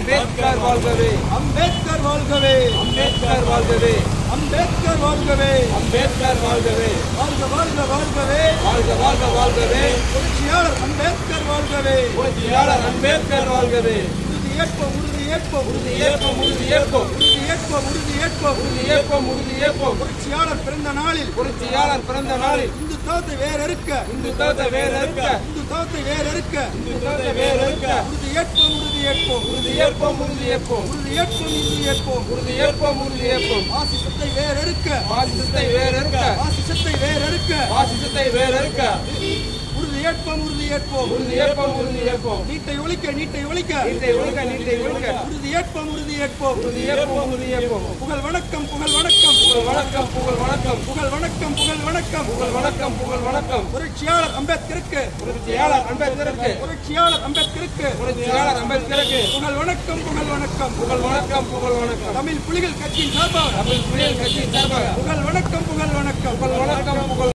அம்பேத்கர் வாழ்கவே அம்பேத்கர் வாழ்கவே அம்பேத்கர் வாழ்கவே அம்பேத்கர் வாழ்கவே அம்பேத்கர் வாழ்கவே வாழ்க வாழ்க வாழ்கவே வாழ்க வாழ்க வாழ்கவே புரட்சியாளர் அம்பேத்கர் வாழ்கவே புரட்சியாளர் அம்பேத்கர் வாழ்கவே உறுதி ஏற்போம் உறுதி ஏற்போம் உறுதி ஏற்போம் உறுதி ஏற்போம் உறுதி ஏற்போம் உறுதி ஏற்போம் உறுதி ஏற்போம் உறுதி ஏற்போம் புரட்சியாளர் பிறந்த நாளில் புரட்சியாளர் பிறந்த நாளில் இந்து தவத்தை வேறறுக்க இந்து தவத்தை வேற இருக்க இந்து தவத்தை வேறறுக்க இந்து தவத்தை வேற இருக்க உறுதி ஏற்போம் உறுதி ஏற்போம் உறுதி ஏற்போம் உறுதி ஏற்போம் உறுதி ஏற்போம் உறுதி ஏற்போம் உறுதி ஏற்போம் உறுதி ஏற்போம் பாசிசத்தை வேறறுக்க பாசிசத்தை வேற இருக்க பாசிசத்தை வேறறுக்க பாசிசத்தை வேற இருக்க உறுதி ஏற்போம் உறுதி ஏற்போம் உறுதி ஏற்போம் உறுதி ஏற்போம் நீட்டை ஒழிக்க நீட்டை ஒழிக்க நீட்டை ஒழுக்க நீட்டை ஒழுக்க உறுதி ஏற்போம் உறுதி ஏற்போம் உறுதி ஏற்போம் உறுதி ஏற்போம் புகழ் வணக்கம் புகழ் வணக்கம் புகழ் வணக்கம் புகழ் வணக்கம் புகழ் வணக்கம் புகழ் வணக்கம் புகழ் வணக்கம் புகழ் வணக்கம் புரட்சியாளர் அம்பேத்கருக்கு புரட்சியாளர் அம்பேத்கருக்கு புரட்சியாளர் அம்பேத்கருக்கு புரட்சியாளர் அம்பேத்கருக்கு புகழ் வணக்கம் புகழ் வணக்கம் புகழ் வணக்கம் புகழ் வணக்கம் தமிழ் புலிகள் கட்சியின் சார்பாக தமிழ் புலிகள் கட்சி சார்பாக